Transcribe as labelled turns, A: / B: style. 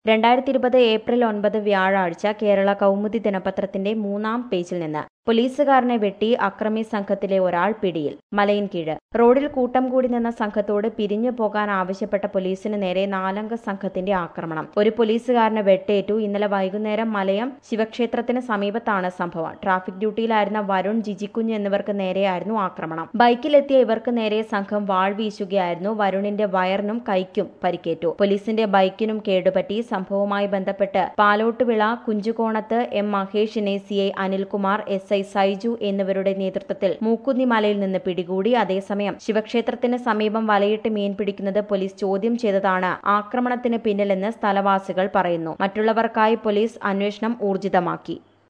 A: രണ്ടായിരത്തി ഇരുപത് ഏപ്രിൽ ഒൻപത് വ്യാഴാഴ്ച കേരള കൗമുദി ദിനപത്രത്തിന്റെ മൂന്നാം പേജിൽ നിന്ന് പോലീസുകാരനെ വെട്ടി അക്രമി സംഘത്തിലെ ഒരാൾ പിടിയിൽ മലയിൻകീഴ് റോഡിൽ കൂട്ടം കൂടി നിന്ന സംഘത്തോട് പിരിഞ്ഞു പോകാൻ ആവശ്യപ്പെട്ട പോലീസിന് നേരെ നാലംഗ സംഘത്തിന്റെ ആക്രമണം ഒരു പോലീസുകാരന് വെട്ടേറ്റു ഇന്നലെ വൈകുന്നേരം മലയം ശിവക്ഷേത്രത്തിന് സമീപത്താണ് സംഭവം ട്രാഫിക് ഡ്യൂട്ടിയിലായിരുന്ന വരുൺ ജിജിക്കുഞ്ഞ് എന്നിവർക്ക് നേരെയായിരുന്നു ആക്രമണം ബൈക്കിലെത്തിയ ഇവർക്ക് നേരെ സംഘം വാൾ വീശുകയായിരുന്നു വരുണിന്റെ വയറിനും കൈക്കും പരിക്കേറ്റു പോലീസിന്റെ ബൈക്കിനും കേടുപറ്റി സംഭവവുമായി ബന്ധപ്പെട്ട് പാലോട്ടുവിള കുഞ്ചുകോണത്ത് എം മഹേഷിനെ C I Anilkumar S I Saiju എന്നിവരുടെ നേതൃത്വത്തിൽ മൂക്കുന്നി മലയിൽ നിന്ന് പിടികൂടി അതേസമയം ശിവക്ഷേത്രത്തിന് സമീപം വലയിട്ട് മീൻ പിടിക്കുന്നത് പോലീസ് ചോദ്യം ചെയ്തതാണ് ആക്രമണത്തിന് പിന്നിലെന്ന് സ്ഥലവാസികൾ പറയുന്നു മറ്റുള്ളവർക്കായി പോലീസ് അന്വേഷണം ഊർജിതമാക്കി